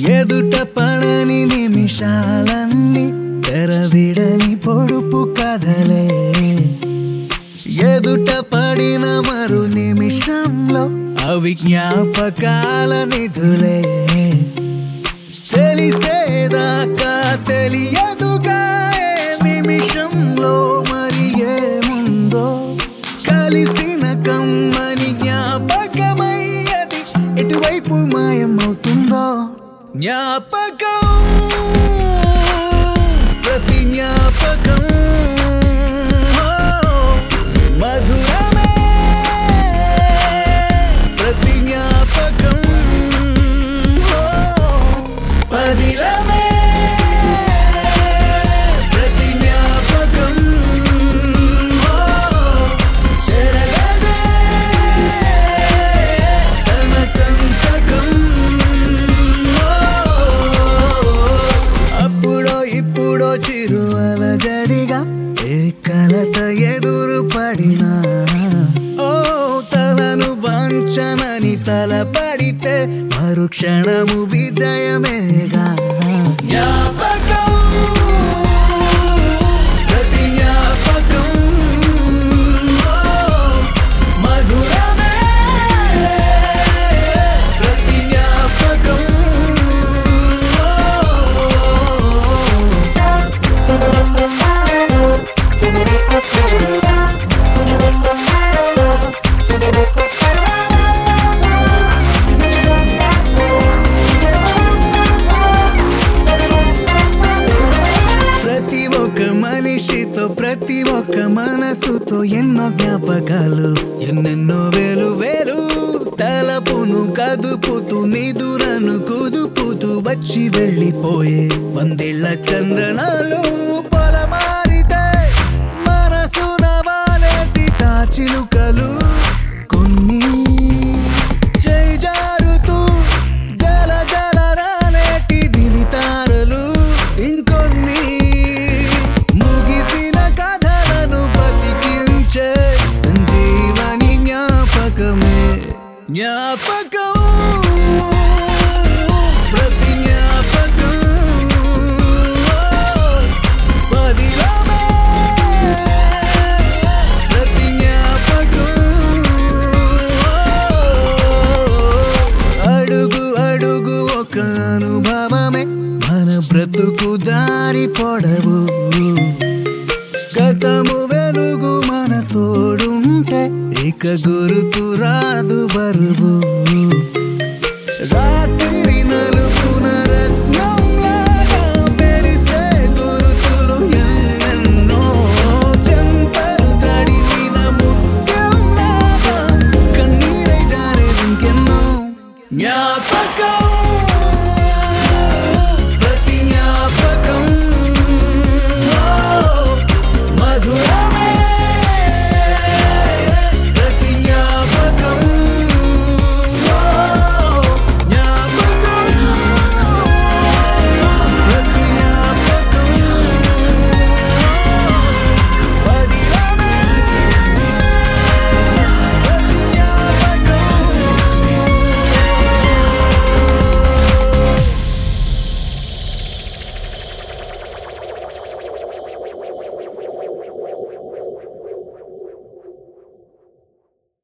ఎదుట పడని నిమిషాలన్నీ తెరవిడని పొడుపు కథలే ఎదుట పడిన మరు నిమిషంలో అవి జ్ఞాపకాల నిధులే తెలిసేదాకా తెలియదుగా ఏ నిమిషంలో మరి ఏముందో కలిసిన కమ్మని జ్ఞాపకమయ్యది ఎటువైపు మాయమవుతుందో జ్ఞాపకం ప్రతి జ్ఞాపకం ఓ, మధురమే ప్రతి జ్ఞాపకం ఓ, పదిలమే ప్రతి జ్ఞాపకం ఓ, చెరగదే తన సంతకం ఓ, అప్పుడో ఇప్పుడో చిరువల జడిగా ఏ కలత ఎదురు పడినా ఓ తలను వంచనని తలపడితే మరుక్షణము విజయమేగా జ్ఞాపకం ప్రతి జ్ఞాపకం ఓ, మధురమే ప్రతి జ్ఞాపకం ప్రతి ఒక్క మనిషితో ప్రతి ఒక్క మనసుతో ఎన్నో జ్ఞాపకాలు ఎన్నెన్నో వేలు వేలు తలపును కదుపుతూ నిదురను కుదుపుతూ వచ్చి వెళ్ళిపోయే వందేళ్ల చందనాలు పొలమారితే మనసున వాలేసి తాచిలుకలు కొన్ని చేయి జారుతూ జల జల రానేటి దివితారలు ఇంకొన్ని ముగిసిన కథలను బతికించే సంజీవని జ్ఞాపకమే జ్ఞాపకం ప్రతి జ్ఞాపకం పదిలమే ప్రతి జ్ఞాపకం అడుగు అడుగు ఒక అనుభవమే మన బ్రతుకు దారి పొడవు గతము వెలుగు మన తోడుంటే ఇక గురుతు రాదు బరువు రాత్రి నలుపున రత్నంలాగా మెరిసే గురుతులు ఎన్నెన్నో చెంపలు తడిమిన ముత్యంలాగా కన్నీరై జారే ఇంకెన్నో జ్ఞాపకం